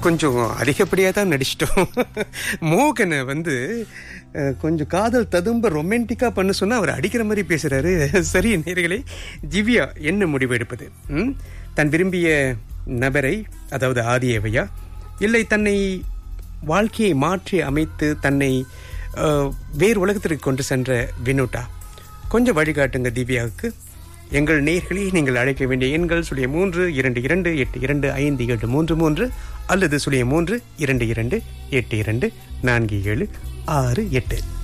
கொஞ்சம் அதிகப்படியாக தான் நடிச்சிட்டோம் மோகனை வந்து அஹ், கொஞ்சம் காதல் ததும்ப ரொமான்டிக்காக பண்ண சொன்னா அவர் அடிக்கிற மாதிரி பேசுறாரு சரி நேர்களே திவ்யா என்ன முடிவு எடுப்பது ம்? தன் விரும்பிய நபரை அதாவது ஆதியவையா இல்லை தன்னை வாழ்க்கையை மாற்றி அமைத்து தன்னை அஹ், வேறு உலகத்திற்கு கொண்டு சென்ற வினோட்டா கொஞ்சம் வழிகாட்டுங்க திவ்யாவுக்கு எங்கள் நேயர்களே நீங்கள் அழைக்க வேண்டிய எண்கள் சுழிய மூன்று இரண்டு இரண்டு எட்டு இரண்டு ஐந்து ஏழு மூன்று மூன்று அல்லது சுழிய மூன்று இரண்டு இரண்டு எட்டு இரண்டு நான்கு ஏழு ஆறு எட்டு